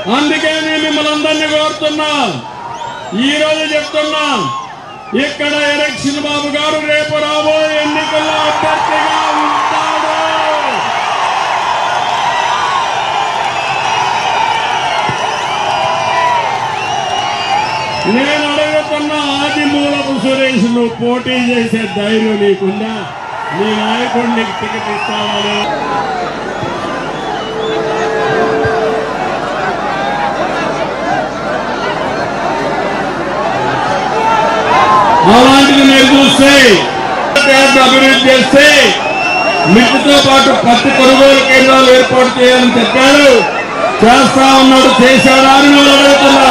అందుకే నేను మిమ్మల్ని అందరినీ కోరుతున్నా ఈ రోజు చెప్తున్నా ఇక్కడ ఎలక్షన్ బాబు గారు రేపు రాబోయే ఎన్నికల్లో అభ్యర్థిగా ఉంటాడు నేను అడుగుతున్న ఆది మూలపు సురేష్ నువ్వు పోటీ చేసే ధైర్యం నీకుందా నీ నాయకుడు నీకు టికెట్ ఇస్తావా అలాంటిది మీరు చూస్తే పేరును అభివృద్ధి చేస్తే మిట్టితో పాటు పత్తి కొనుగోలు కేంద్రాలు ఏర్పాటు చేయాలని చెప్పాడు చేస్తా ఉన్నాడు చేశాడా అని నేను అడుగుతున్నా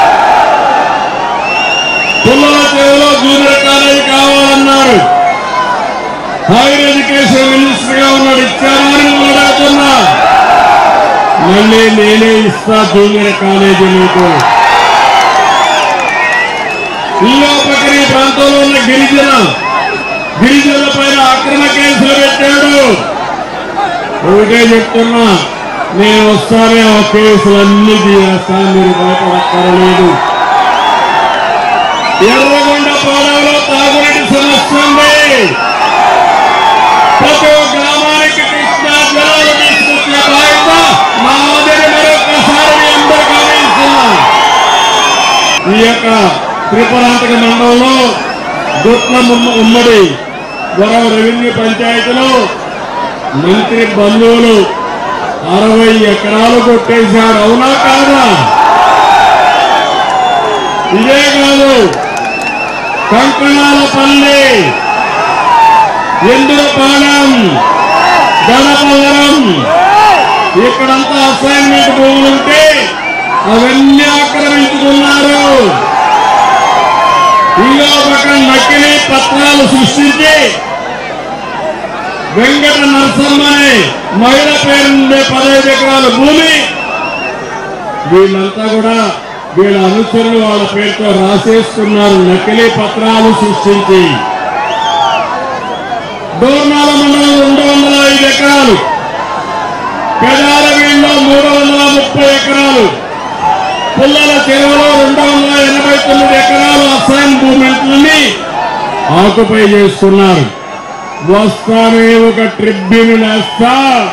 పుల్లల చెరువులో జూనియర్ కాలేజీ కావాలన్నారు హైయర్ ఎడ్యుకేషన్ మినిస్టర్ గా ఉన్నాడు ఇచ్చారా అని నేను అడుగుతున్నా మళ్ళీ నేనే ఇస్తా జూనియర్ కాలేజీ నీకు ఇల్లోపకరి ప్రాంతంలో ఉన్న గిరిజన గిరిజనుల పైన అక్రమ కేసులు పెట్టాడు ఒకటే చెప్తున్నా నేను వస్తానే ఆ కేసులన్నీ తీరేస్తాను మీరు భయపడక్కరలేదు ఎర్రగొండ పాలెంలో తాగునీటి సమస్య ఉంది ప్రతి ఒక్క గ్రామానికి కృష్ణా జలాలు తీసుకొచ్చే బాధ్యత మా ఆదరి మరొకసారి మీ అందరికీ ఆదేశిస్తున్నా ఈ యొక్క త్రిపురాంతక మండలంలో గుట్ల ముమ్మ- ఉమ్మడి వరం రెవెన్యూ పంచాయతీలో మంత్రి బంధువులు అరవై ఎకరాలు కొట్టేశారు అవునా కాదా ఇదే కాదు కంకణాలపల్లి ఎందులపాలెం గణపవరం ఇక్కడంతా అసైన్మెంట్ భూములుంటే అవన్నీ ఆక్రమించుకున్నారు ఇంకో పక్కన నకిలీ పత్రాలు సృష్టించి వెంకట నరసమ్మని మహిళ పేరుండే పదహైదు ఎకరాల భూమి వీళ్ళంతా కూడా వీళ్ళ అనుచరులు వాళ్ళ పేరుతో రాసేస్తున్నారు నకిలీ పత్రాలు సృష్టించి డోర్నాల మండలం రెండు వందల ఐదు ఎకరాలు పెదారవీళ్ళలో మూడు వందల ముప్పై ఎకరాలు పుల్లల చెరువులో రెండు వందల ఎనభై తొమ్మిది ఎకరాలు అసైన్ భూమిని ఆకుపై చేస్తున్నారు వస్తానే ఒక ట్రిబ్యూనల్ వేస్తా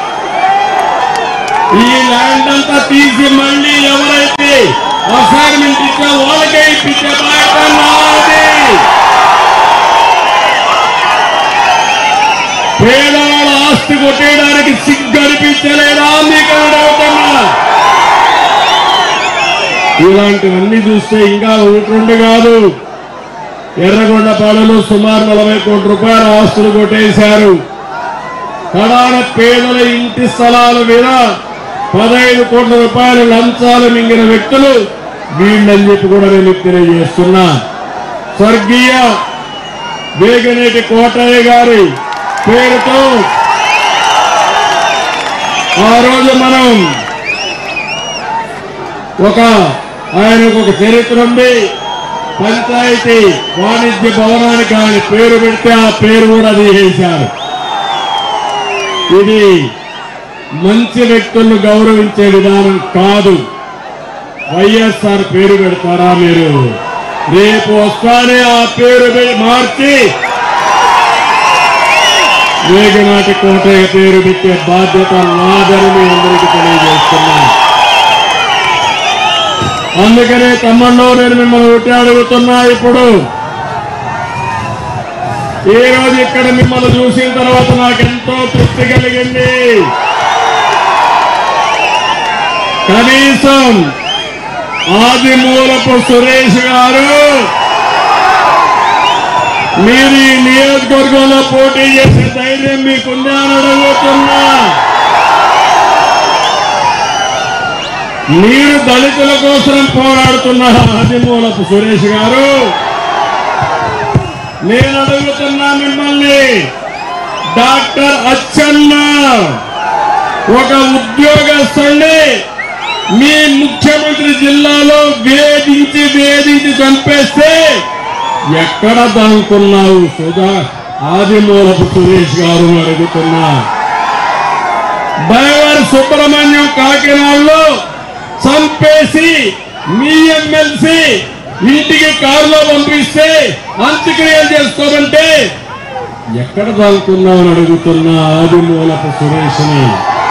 ఈ ల్యాండ్ అంతా తీసి మళ్ళీ ఎవరైతే అసైన్మెంట్ ఇచ్చా వాళ్ళకే ఇప్పించే బాధ్యత నాది పేదవాళ్ళ ఆస్తి కొట్టేయడానికి సిగ్గు అనిపించలేదా మీకు అని అడుగుతున్నా ఇలాంటివన్నీ చూస్తే ఇంకా ఒకటి రెండు కాదు ఎర్రగొండపాలెంలో సుమారు నలభై కోట్ల రూపాయల ఆస్తులు కొట్టేశారు కడాన పేదల ఇంటి స్థలాల మీద పదహైదు కోట్ల రూపాయల లంచాలు మింగిన వ్యక్తులు వీళ్ళని చెప్పి కూడా నేను మీకు తెలియజేస్తున్నా స్వర్గీయ వేగనేటి కోటయ్య గారి పేరుతో ఆ రోజు మనం ఒక ఆయనకు ఒక చరిత్ర ఉంది పంచాయతీ వాణిజ్య భవనానికి ఆయన పేరు పెడితే ఆ పేరు కూడా తీసేశారు ఇది మంచి వ్యక్తులను గౌరవించే విధానం కాదు వైఎస్ఆర్ పేరు పెడతారా మీరు రేపు వస్తానే ఆ పేరు పె- మార్చి వేగనాటి కోటయ్య పేరు పెట్టే బాధ్యత నాదని మీ అందరికీ తెలియజేస్తున్నాను అందుకనే తమ్ముళ్ళు నేను మిమ్మల్ని ఒకటి అడుగుతున్నా ఇప్పుడు ఈ రోజు ఇక్కడ మిమ్మల్ని చూసిన తర్వాత నాకు ఎంతో తృప్తి కలిగింది కనీసం ఆదిమూలపు సురేష్ గారు మీరు ఈ నియోజకవర్గంలో పోటీ చేసే ధైర్యం మీకుందా అని అడుగుతున్నా మీరు దళితుల కోసం పోరాడుతున్న ఆదిమూలపు సురేష్ గారు నేను అడుగుతున్నా మిమ్మల్ని డాక్టర్ అచ్చన్న ఒక ఉద్యోగస్తుల్ని మీ ముఖ్యమంత్రి జిల్లాలో వేధించి వేధించి చంపేస్తే ఎక్కడ దానుకున్నావు సుధా ఆదిమూలపు సురేష్ గారు అని అడుగుతున్నా బైవర్ సుబ్రహ్మణ్యం కాకినాడలో చంపే మీ ఎమ్మెల్సీ ఇంటికి కారులో పంపిస్తే అంత్యక్రియలు చేసుకోమంటే ఎక్కడ దాక్కున్నామని అడుగుతున్నా ఆదిమూలపు సురేష్ని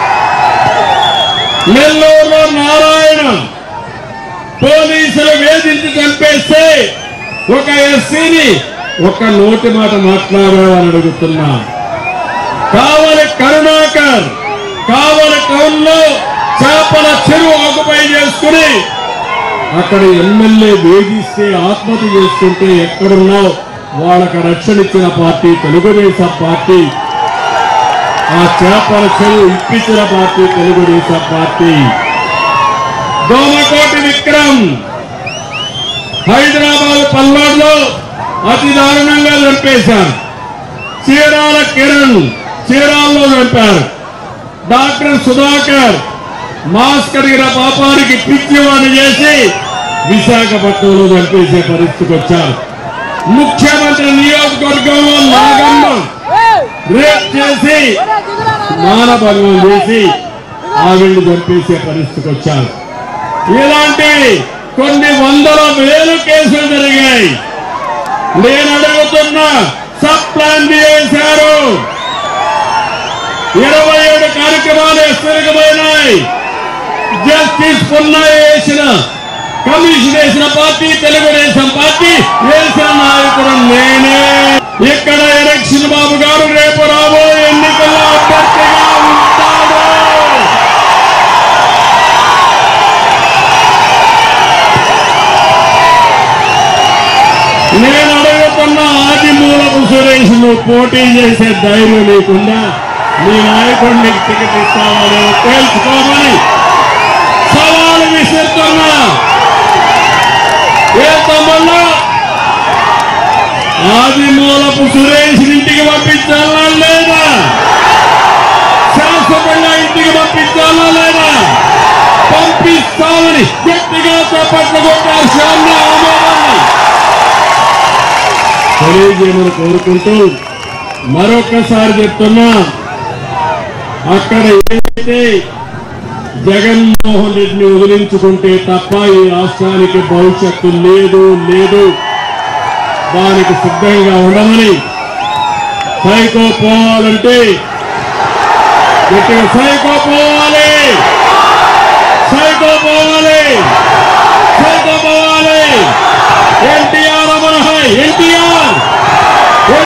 నెల్లూరులో నారాయణ పోలీసులు వేధించి చంపేస్తే ఒక ఎస్సీని ఒక నోటి మాట మాట్లాడాలని అడుగుతున్నా కావలి కరుణాకర్ కావలి టౌన్లో చేపల చెరువు ఆకుపై చేసుకుని అక్కడ ఎమ్మెల్యే వేధిస్తే ఆత్మహత్య చేసుకుంటే ఎక్కడున్నావు వాళ్ళకి రక్షణ ఇచ్చిన పార్టీ తెలుగుదేశం పార్టీ ఆ చేపల చెరువు ఇప్పించిన పార్టీ తెలుగుదేశం పార్టీ దోమకోటి విక్రమ్ హైదరాబాద్ పల్నాడులో అతి దారుణంగా చంపేశారు చీరాల కిరణ్ చీరాల్లో చంపారు డాక్టర్ సుధాకర్ మాస్క్ అడిగిన పాపానికి పిచ్చివాణి చేసి విశాఖపట్నంలో చంపేసే పరిస్థితికి వచ్చారు ముఖ్యమంత్రి నియోజకవర్గంలో నాగమ్మ రేప్ చేసి మానభంగం చేసి ఆవిడ్ని చంపేసే పరిస్థితికి వచ్చారు ఇలాంటివి కొన్ని వందల వేలు కేసులు జరిగాయి నేను అడుగుతున్నా సబ్ ప్లాన్ చేశారు ఇరవై ఏడు కార్యక్రమాలు స్థిరమైనాయి జస్టిస్ పున్నా వేసిన కమిషన్ వేసిన పార్టీ తెలుగుదేశం పార్టీ వేసిన నాయకుడు నేనే ఇక్కడ ఎలక్షన్ బాబు గారు రేపు రాబోయే ఎన్నికల్లో అభ్యర్థిగా ఉంటాడు నేను అడుగుతున్న ఆది మూలపు సురేష్ నువ్వు పోటీ చేసే ధైర్యం లేకుండా నీ నాయకుడిని టికెట్ ఇస్తావని తేల్చుకోమని సవాలు విసురుతున్నా ఏ తమ్ముళ్ళు ఆది మూలపు సురేష్ ఇంటికి పంపించాలా లేదా శాశ్వతంగా ఇంటికి పంపించాలా లేదా పంపిస్తామని గట్టిగా చప్పట్లు కొట్టారు శ్యామ్య ఆమోదాన్ని తెలియజేయమని కోరుకుంటూ మరొకసారి చెప్తున్నా అక్కడ ఏదైతే జగన్మోహన్ రెడ్డిని వదిలించుకుంటే తప్ప ఈ రాష్ట్రానికి భవిష్యత్తు లేదు లేదు దానికి సిద్ధంగా ఉండమని సైకో పోవాలంటే గట్టిగా సైకో పోవాలి సైకో పోవాలి సైకో పోవాలి ఎన్టీఆర్ అమరహ ఎన్టీఆర్